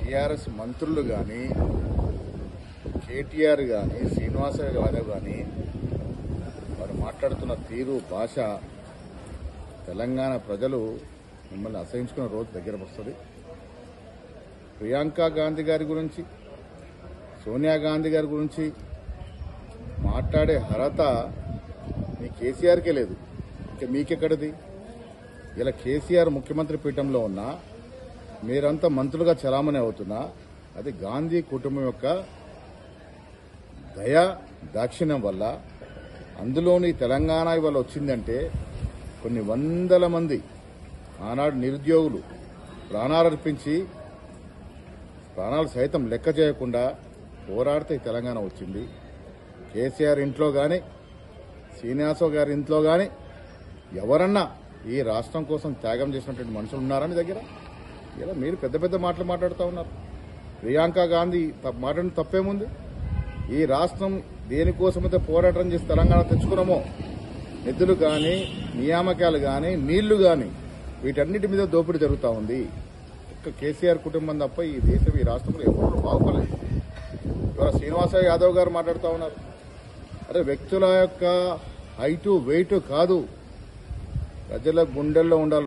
TRS మంత్రులు కానీ కేటీఆర్ కానీ శ్రీనివాస యాదవ్ కానీ వారు మాట్లాడుతున్న తీరు భాష తెలంగాణ ప్రజలు మిమ్మల్ని అసహించుకున్న రోజు దగ్గర వస్తుంది ప్రియాంక గాంధీ గారి గురించి సోనియా గాంధీ గారి గురించి మాట్లాడే అర్హత మీ కేసీఆర్కే లేదు ఇంకా మీకెక్కడిది ఇలా కేసీఆర్ ముఖ్యమంత్రి పీఠంలో ఉన్నా మీరంతా మంత్రులుగా చలామణి అవుతున్నా అది గాంధీ కుటుంబం యొక్క దయ దాక్షిణ్యం వల్ల అందులోని తెలంగాణ ఇవాళ వచ్చిందంటే కొన్ని వందల మంది ఆనాడు నిరుద్యోగులు ప్రాణాలర్పించి ప్రాణాలు సైతం లెక్క చేయకుండా పోరాడితే ఈ తెలంగాణ వచ్చింది కేసీఆర్ ఇంట్లో కానీ శ్రీనివాసరావు గారి ఇంట్లో కానీ ఎవరన్నా ఈ రాష్ట్రం కోసం త్యాగం చేసినటువంటి మనుషులు ఉన్నారా మీ దగ్గర ఇలా మీరు పెద్ద పెద్ద మాటలు మాట్లాడుతూ ఉన్నారు ప్రియాంక గాంధీ త- మాట్లాడిన తప్పేముంది ఈ రాష్ట్రం దేనికోసమైతే పోరాటం చేసి తెలంగాణ తెచ్చుకున్నామో నిధులు కానీ నియామకాలు కానీ నీళ్లు కానీ వీటన్నిటి మీద దోపిడీ జరుగుతూ ఉంది ఒక్క కేసీఆర్ కుటుంబం తప్ప ఈ దేశం ఈ రాష్ట్రంలో ఎవరు బాగుపడలేదు ఇవాళ శ్రీనివాస యాదవ్ గారు మాట్లాడుతూ ఉన్నారు అరే వ్యక్తుల యొక్క హైటు వెయిట్ కాదు ప్రజల గుండెల్లో ఉండాలి